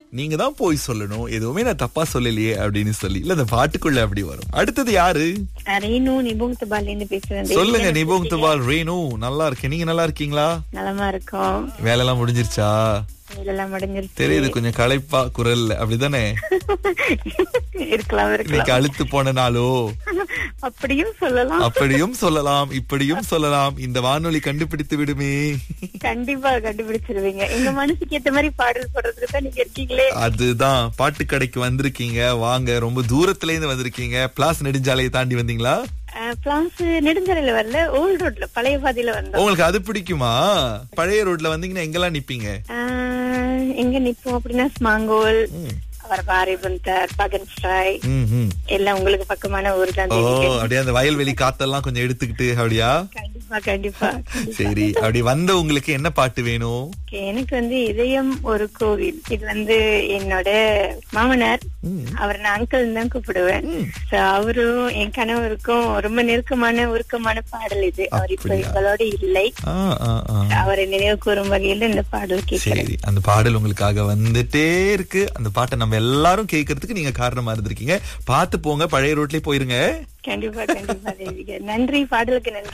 நீங்க தான் போய் சொல்லணும் எதுவுமே நான் தப்பா சொல்லலையே அப்படின்னு சொல்லி இல்ல அந்த பாட்டுக்குள்ள அப்படி வரும் அடுத்தது யாரு ரேணு நிபுங் தபால்ல இருந்து பேசுறேன் சொல்லுங்க நிபோங் துபால் ரேணு நல்லா இருக்கேன் நீங்க நல்லா இருக்கீங்களா நலமா இருக்கோம் வேலைலாம் முடிஞ்சிருச்சா இதெல்லாம் முடிஞ்சிருச்சு தெரியுது கொஞ்சம் களைப்பா குரல் அப்படிதானே இருக்கலாம் இருக்கலாம் இன்னைக்கு அழுத்து போன நாளோ அப்படியும் சொல்லலாம் அப்படியும் சொல்லலாம் இப்படியும் சொல்லலாம் இந்த வானொலி கண்டுபிடித்து விடுமே கண்டிப்பா கண்டுபிடிச்சிருவீங்க எங்க மனசுக்கு ஏத்த மாதிரி பாடல் போடுறதுக்கு தான் நீங்க இருக்கீங்களே அதுதான் பாட்டு கடைக்கு வந்திருக்கீங்க வாங்க ரொம்ப தூரத்துல இருந்து வந்திருக்கீங்க பிளாஸ் நெடுஞ்சாலையை தாண்டி வந்தீங்களா பிளான்ஸ் நெடுஞ்சாலையில வரல ஓல்ட் ரோட்ல பழைய பாதையில வந்தோம் உங்களுக்கு அது பிடிக்குமா பழைய ரோட்ல வந்தீங்கன்னா எங்கெல்லாம் நிப்பீங்க ஆஹ், எங்க நிப்போம் அப்படின்னா ஸ்மாங்கோல் ம். அவர் பாரிபந்தர் பகன்ஸ்டாய் ம், ம். எல்லாம் உங்களுக்கு பக்கமான ஊர் தான் ஓ தெரியும். அப்படியே அந்த வயல்வெளி காத்தெல்லாம் கொஞ்சம் எடுத்துக்கிட்டு அப்படியா கண்டிப்பா கண்டிப்பா கண்டிப்பா. சரி அப்படி வந்த உங்களுக்கு என்ன பாட்டு வேணும் Okay, எனக்கு வந்து இதயம் ஒரு கோவில் இது வந்து என்னோட மாமனார் ம். அவர் நான் அங்கிள் தான் கூப்பிடுவேன் So, அவரும் என் கணவருக்கும் ரொம்ப நெருக்கமான உருக்கமான பாடல் இது அவர் இப்ப அப்படியா? எங்களோட இல்லை ஆ, ஆ, ஆ. அவரை நினைவு கூறும் வகையில இந்த பாடல் கேட்கிறேன் சரி அந்த பாடல் உங்களுக்காக வந்துட்டே இருக்கு அந்த பாட்டை நம்ம எல்லாரும் கேட்கறதுக்கு நீங்க காரணமா இருந்திருக்கீங்க பார்த்து போங்க பழைய ரோட்லயே போயிருங்க கண்டிப்பா கண்டிப்பா தேவிக நன்றி பாடலுக்கு நன்றி